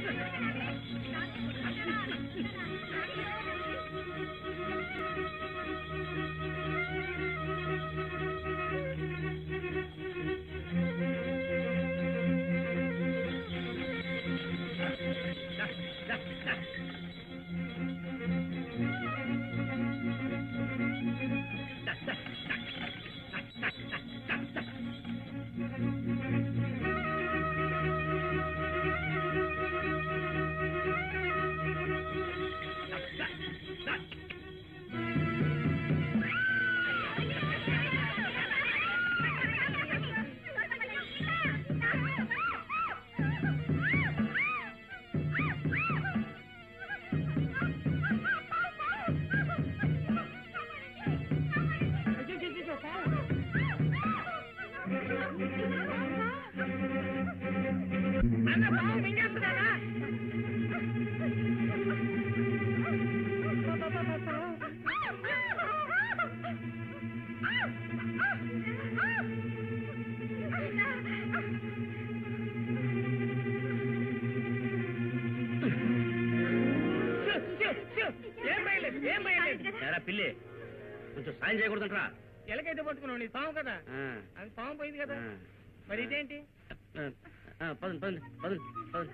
ఏం భయలేదు ఏం భయలేదు ఎరా పిల్లి కొంచెం సాయం చేయకూడదంట్రా ఎలకైతే పట్టుకున్నావు నీ పాము కదా ఆ, అది పాము పోయింది కదా ఆ. మరి ఇదేంటి ఆ, ఆ, పదండి పదండి పదండి పదండి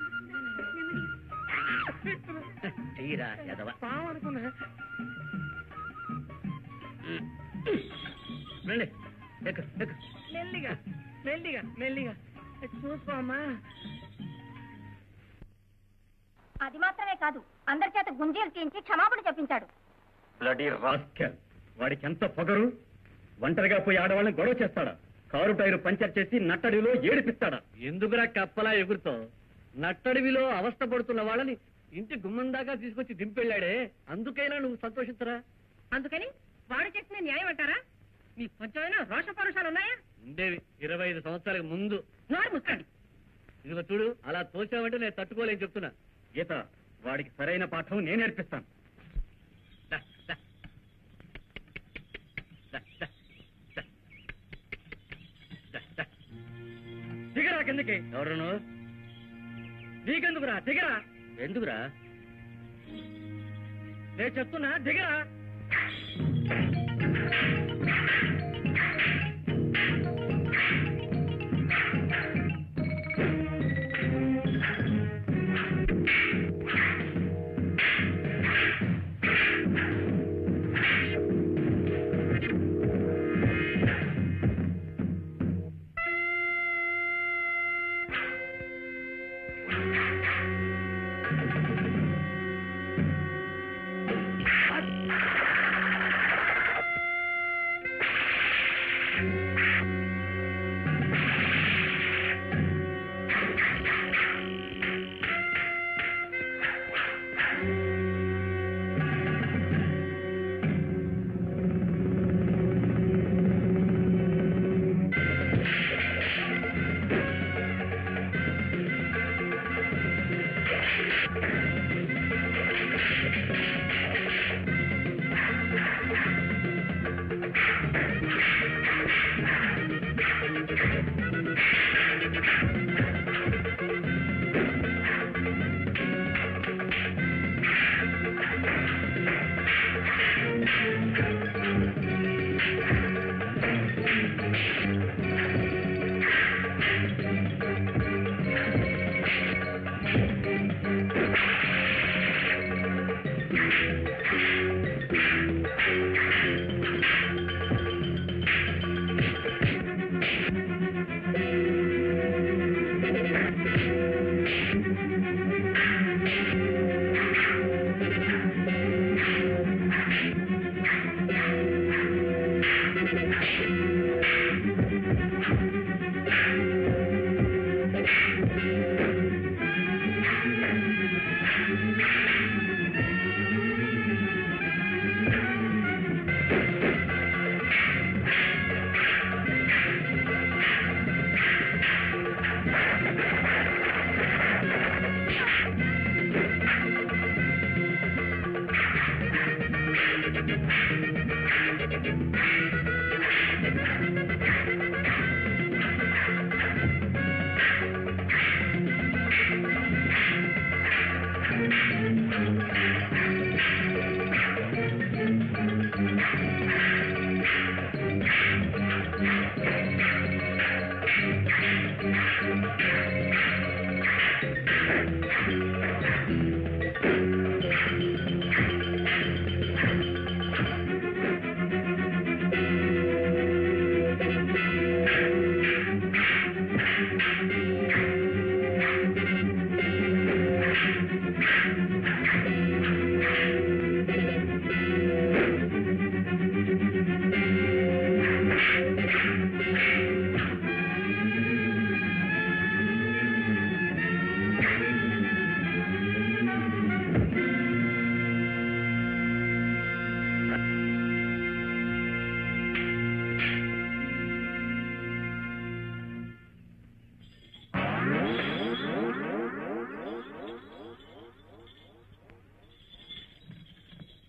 చెయ్యిరా ఎదవ పాము అనుకున్నా రండి ఎక్కు ఎక్కు మెల్లిగా మెల్లిగా మెల్లిగా చూసుకో అమ్మా అది మాత్రమే కాదు అందరి చేత గుంజీలు తీయించి క్షమాపణ చెప్పించాడు బ్లడీ రాస్కెల్ వాడికి ఎంత పొగరు ఒంటరిగా పోయి ఆడవాళ్ళని గొడవ చేస్తాడా కారు టైరు పంచర్ చేసి నట్టడిలో ఏడిపిస్తాడా ఎందుకురా కప్పలా ఎగురుతో నట్టడివిలో అవస్థ పడుతున్న వాళ్ళని ఇంటి గుమ్మం దాకా తీసుకొచ్చి దింపెళ్ళాడే అందుకైనా నువ్వు సంతోషించరా అందుకని వాడు చేసిన న్యాయం అంటారా మీ కొంచెమైనా రోష పరుషాలు ఉన్నాయా ఉండేవి ఇరవై ఐదు సంవత్సరాలకు ముందు నోరు ముక్కండి ఇదిగో చూడు అలా తోచావంటే నేను తట్టుకోలేని చెప్తున్నా గీత వాడికి సరైన పాఠం నేను నేర్పిస్తాను దా, దా. దా, దా, దా. దా, దా. దిగరా కిందకి ఎవరును నీకెందుకురా దిగరా ఎందుకురా నేను చెప్తున్నా దిగరా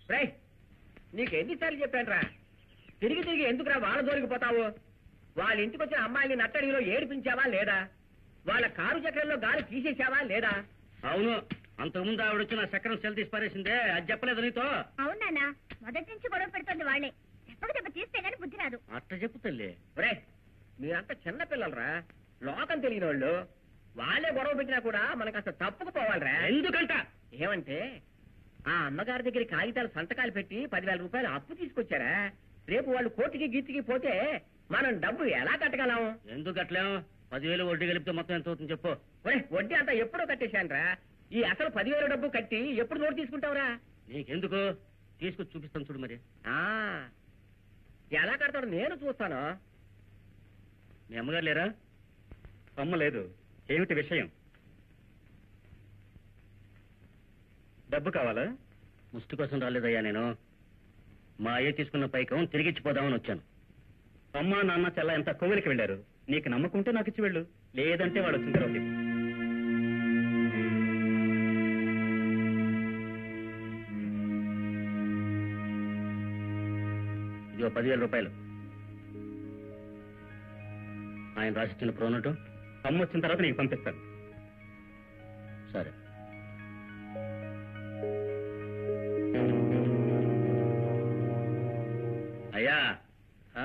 రే నీకు ఎన్నిసార్లు చెప్పానురా తిరిగి తిరిగి ఎందుకురా వాళ్ళ జోలికి పోతావు వాళ్ళ ఇంటికి వచ్చిన అమ్మాయిని నట్టడిలో ఏడిపించావా లేదా వాళ్ళ కారు చక్రంలో గాలి తీసేశావా లేదా అవును అంతకుముందు ఆవిడ వచ్చి నా చక్రం సెల్ తీసి పారేసిందే అది చెప్పలేదు నీతో అవునా మొదటి నుంచి గొడవ పెడుతుంది వాళ్ళే చెప్పక దెబ్బ తీస్తే గానీ బుద్ధి రాదు అట్ట చెప్పు తల్లి రే మీరంతా చిన్న పిల్లలరా లోకం తెలియని వాళ్ళు వాళ్ళే గొడవ పెట్టినా కూడా మనకు అసలు తప్పుకుపోవాలిరా ఎందుకంట ఏమంటే ఆ అమ్మగారి దగ్గర కాగితాలు సంతకాలు పెట్టి పదివేల రూపాయలు అప్పు తీసుకొచ్చారా రేపు వాళ్ళు కోర్టుకి గీతికి పోతే మనం డబ్బు ఎలా కట్టగలం ఎందుకు అట్లేం పదివేలు వడ్డీ కలిపితే మొత్తం ఎంత అవుతుంది చెప్పు ఒరే వడ్డీ అంతా ఎప్పుడో కట్టేశానురా ఈ అసలు పదివేల డబ్బు కట్టి ఎప్పుడు నోటు తీసుకుంటావురా నీకెందుకు తీసుకొచ్చి చూపిస్తాను చూడు మరి ఆ ఎలా కడతాడు నేను చూస్తాను మీ అమ్మగారు లేరా అమ్మ లేదు ఏమిటి విషయం డబ్బు కావాలా ముష్టి కోసం రాలేదయ్యా నేను మా అయ్య తీసుకున్న పైకం తిరిగిచ్చిపోదామని వచ్చాను అమ్మ నాన్న చెల్ల ఎంత కోవిలికి వెళ్ళారు నీకు నమ్మకుంటే నాకు ఇచ్చి వెళ్ళు లేదంటే వాడు వచ్చిన తర్వాత ఇవ్వు. ఇదిగో పదివేల రూపాయలు ఆయన రాసిచ్చిన ప్రోనటు అమ్మ వచ్చిన తర్వాత నీకు పంపిస్తాను సరే అయ్యా ఆ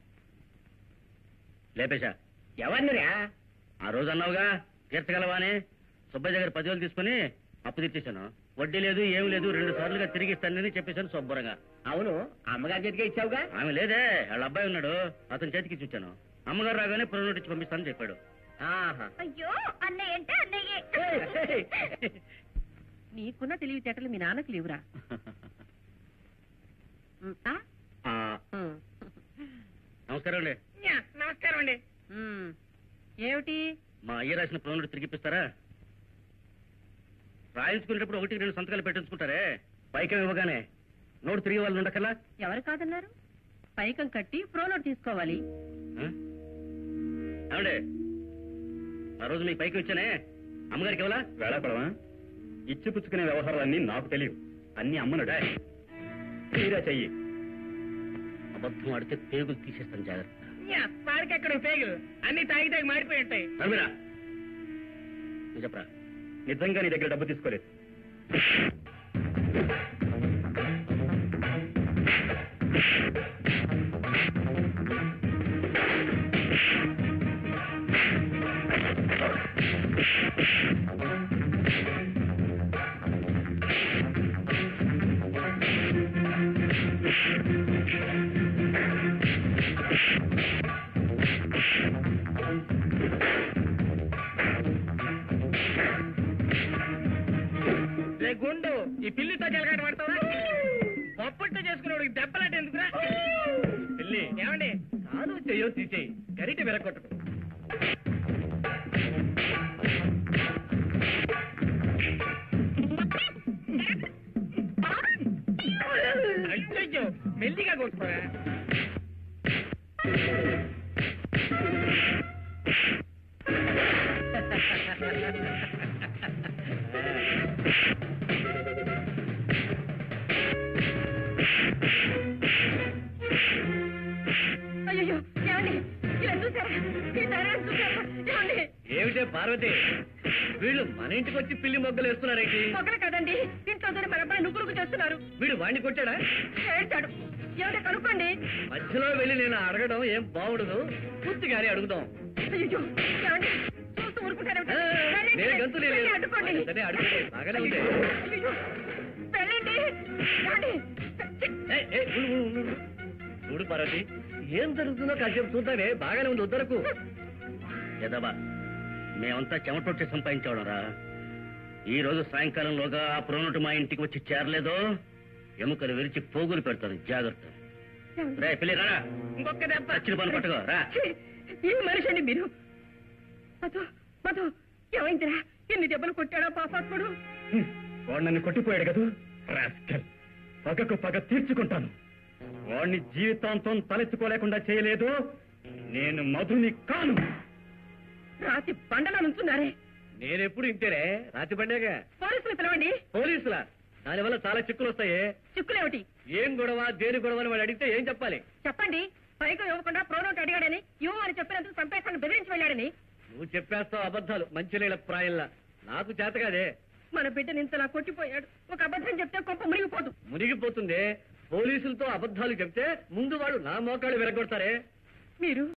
లేపేశా ఎవరినిరా ఆ రోజు అన్నావుగా తీర్చగలవా అని సుబ్బయ్య దగ్గర పదివేలు తీసుకుని అప్పు తీర్చేశాను వడ్డీ లేదు ఏమి లేదు రెండు సార్లుగా తిరిగి ఇస్తానని చెప్పేశాను శుభ్రంగా అవును అమ్మగారి చేతికే ఇచ్చావుగా ఆమె లేదే వాళ్ళ అబ్బాయి ఉన్నాడు అతని చేతికి ఇచ్చి వచ్చాను అమ్మగారు రాగానే ప్రోనోట్ ఇచ్చి పంపిస్తానని చెప్పాడు ఆహా అయ్యో అన్నయ్య అంటే అన్నయ్యే నీకున్న తెలివితేటలు మీ నాన్నకు లేవురా ఉమ్, ఆ? ఆ, ఉమ్. నమస్కారం అండి నమస్కారం అండి ఉమ్. ఏమిటి మా అయ్య రాసిన ప్రోనోట్ తిరిగిపిస్తారా రాయించుకునేటప్పుడు ఒకటి రెండు సంతకాలు పెట్టించుకుంటారే పైకం ఇవ్వగానే నోటు తిరిగి వాళ్ళు ఉండకల్లా ఎవరు కాదన్నారు పైకం కట్టి ప్రోనోట్ తీసుకోవాలి ఆ? ఏమండి ఆ రోజు మీ పైకి వచ్చానే అమ్మగారికి ఎవలా వేళాపడవా ఇచ్చి పుచ్చుకునే వ్యవహారాలన్నీ నాకు తెలియవు అన్ని అమ్మనుడా తీరా చెయ్యి అబద్ధం ఆడితే పేగులు తీసేస్తాను జాగ్రత్త వాడికి ఎక్కడ పేగులు అన్ని తాగి తాగి మాడిపోయి ఉంటాయి నర్మిరా నువ్వు చెప్పరా నిజంగా నీ దగ్గర డబ్బు తీసుకోలేదు రే గుండు ఈ పిల్లితో జలగాట పడతావా పప్పుట్టు చేసుకునేవాడికి దెబ్బలాట ఎందుకురా పిల్లి ఏమండి కాదు చెయ్యో తీసేయి గరిట విరగొట్టదు అయ్యో మెల్లిగా కొట్టుకోరా అయ్యో ఏమండి ఇలా చూసారా ఈ ధైర్యం చూసారా ఏమండి ఏమిటే పార్వతి వీళ్ళు మన ఇంటికి వచ్చి పిల్లి మొగ్గలు వేస్తున్నారేంటి ఒకరు కదండి ఇంట్లో దూరం మన అబ్బాయి నుగ్గురుకు చేస్తున్నారు వీడు వాడిని కొట్టాడా ఏడ్చాడు ఏమిటో కనుక్కోండి మధ్యలో వెళ్ళి నేను అడగడం ఏం బాగుండదు పూర్తిగానే అడుగుదాం అయ్యో ఏమండి చూస్తూ ఊరుకుంటారేమిటి? ఆ, వెళ్ళండి, నేను గంతులు లేదు. వెళ్ళి అడ్డుకోండి. సరే, అడుగులే. బాగానే ఉంది. అయ్యో, వెళ్ళండి ఏమండి? ఏయ్, ఏయ్, ఉండు, ఉండు, ఉండు. చూడు పార్వతి ఏం జరుగుతుందో కాసేపు చూద్దామే బాగానే ఉంది వద్దరకు ఎదబా మేమంతా చెమటొచ్చి సంపాదించాడురా ఈ రోజు సాయంకాలంలోగా ఆ ప్రోనోటు మా ఇంటికి వచ్చి చేరలేదో ఎముకలు విరిచి పోగులు పెడతాను జాగ్రత్త రే పిల్లి రా ఇంకొక దెబ్బ వచ్చిన పని పట్టుకో రా ఛీ, ఈ మనిషి అండి మీరు మధు మధు ఏమైందిరా ఎన్ని దెబ్బలు కొట్టాడా పాపాత్ముడు హ్మ్, వాడు నన్ను కొట్టిపోయాడు కదూ రాస్కల్ పగకు పగ తీర్చుకుంటాను వాడిని జీవితాంతం తలెత్తుకోలేకుండా చేయలేదు నేను మధుని కాను రాతి బండలా నుంచున్నారే నేనెప్పుడు ఇంతేనే రాతి పండేగా పోలీసులు పిలవండి పోలీసులా దానివల్ల చాలా చిక్కులు వస్తాయి చిక్కులేమిటి ఏం గొడవ దేని గొడవ అని వాడు అడిగితే ఏం చెప్పాలి చెప్పండి పైకి ఇవ్వకుండా ప్రోనోట్ అడిగాడని ఇవ్వ అని చెప్పినందుకు చంపేస్తాను బెదిరించి వెళ్ళాడని నువ్వు చెప్పేస్తావు అబద్ధాలు మంచినీళ్ళ ప్రాయంలా నాకు చేత కాదే మన బిడ్డని ఇంతలా కొట్టిపోయాడు ఒక అబద్ధం చెప్తే గొప్ప మునిగిపోదు మునిగిపోతుంది పోలీసులతో అబద్ధాలు చెప్తే ముందు వాడు నా మోకాళ్ళు విరగొడతారే మీరు